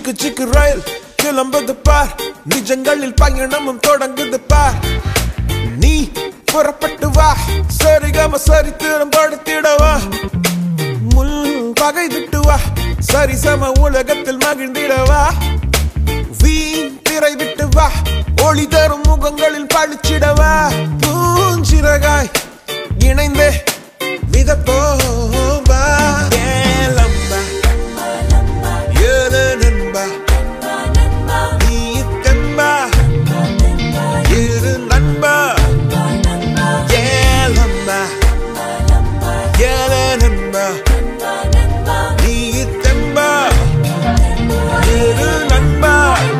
சிக்கு சிக்கு ரயில் கிளம்புது பார் நிஜங்களில் பயணமும் தொடங்குது பார் நீ புறப்பட்டு வா சரிகம சரித்திரம் படுத்திடவா முள் பகை விட்டு வா சரி சம உலகத்தில் மகிழ்ந்திடவா வீண் திரை விட்டு வா ஒளி தரும் முகங்களில் பழிச்சிடவா பூஞ்சிறகாய் இணைந்தே மிதப்போவா ஏலம்பா ஏழு நண்பா நீ தெம்பா இரு நண்பா ஏலம்பா ஏழு நண்பா நீ தெம்பா இரு நண்பா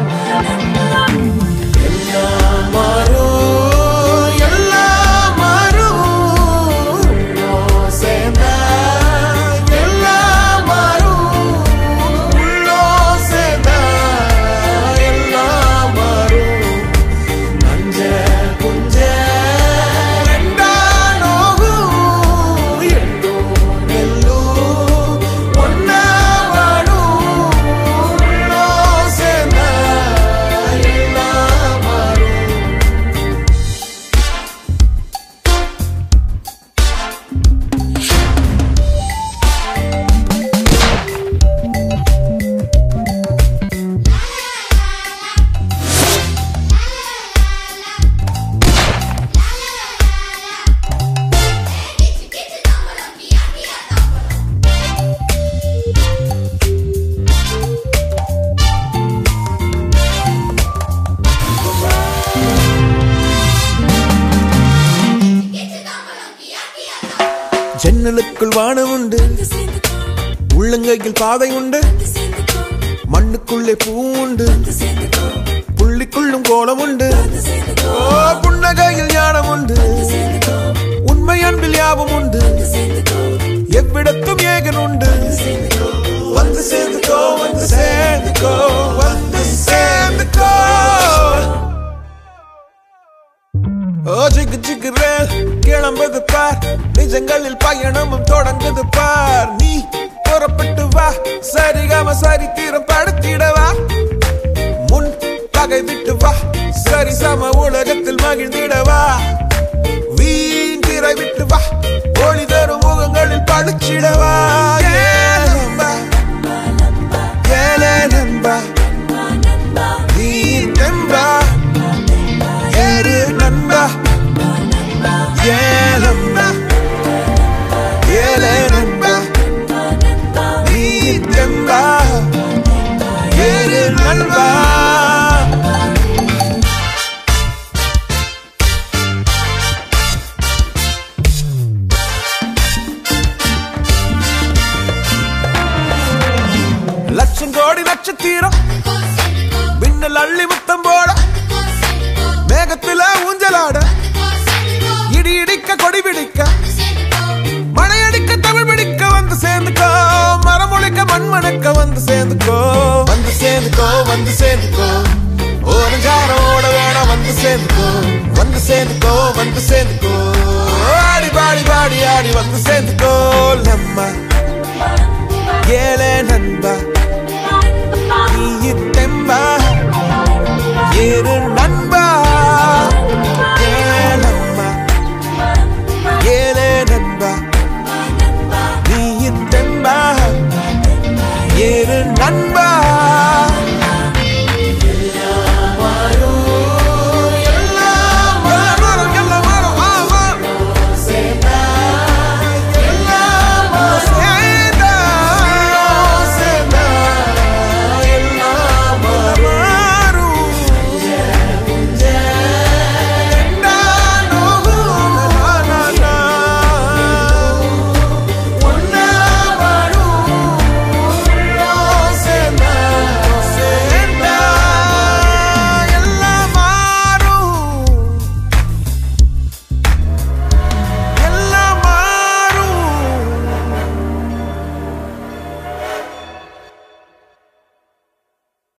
எல்லாம் மாறும், எல்லாம் மாறும். உள்ளோம் சேர்ந்தா எல்லாம் மாறும். உள்ளோம் சேர்ந்தா எல்லாம் மாறும். நஞ்ச புஞ்ச ரெண்டா நோகும். எள்ளும் நெல்லும் ஒண்ணா வாழும். உள்ளோம் சேர்ந்தா எல்லாம் மாறும். ஜன்னலுக்குள் வானம் உண்டு உள்ளங்கையில் பாதை உண்டு மண்ணுக்குள்ளே பூ உண்டு புள்ளிக்குள்ளும் கோலம் உண்டு ஓ புன்னகையில் ஞானம் உண்டு உண்மை அன்பில் யாவும் உண்டு எவ்விடத்தும் ஏகன் உண்டு வந்து சேர்ந்துக்கோ வந்து சேர்ந்துக்கோ வந்து சேர்ந்துக்கோ ஓ ஜிகு ஜிகு ரேல் கிளம்புது பார் நிஜங்களில் பயணமும் தொடங்குது பார் நீ புறப்பட்டு வா சரிகம சரித்திரம் படுத்திடவா முன் பகை விட்டு வா சரி சம உலகத்தில் மகிழ்ந்திடவா வீண் திரை விட்டு வா ஒளி தரும் முகங்களில் பழிச்சிடவா ஏலம்பா ஏலே நண்பா நீ தெம்பா ஏறு நண்பா ஏலம்பா ஏலே நண்பா நீ தெம்பா ஏறு நண்பா லட்சம் கோடி நட்சத்திரம் மின்னல் அள்ளி முத்தம் போட மேகத்துல ஊஞ்சலாட இடி இடிக்க கொடி பிடிக்க மழையடிக்க தமிழ் பிடிக்க வந்து சேர்ந்துக்கோ மரம் முளைக்க மண் மணக்க வந்து சேர்ந்துக்கோ வந்து சேர்ந்துக்கோ வந்து சேர்ந்துக்கோ ஓரஞ்சாரம் ஓட வேணாம் வந்து சேர்ந்துக்கோ வந்து சேர்ந்துக்கோ வந்து சேர்ந்துக்கோ ஆடி பாடி பாடி ஆடி வந்து சேர்ந்துக்கோ நம்ம ஏழை நண்பா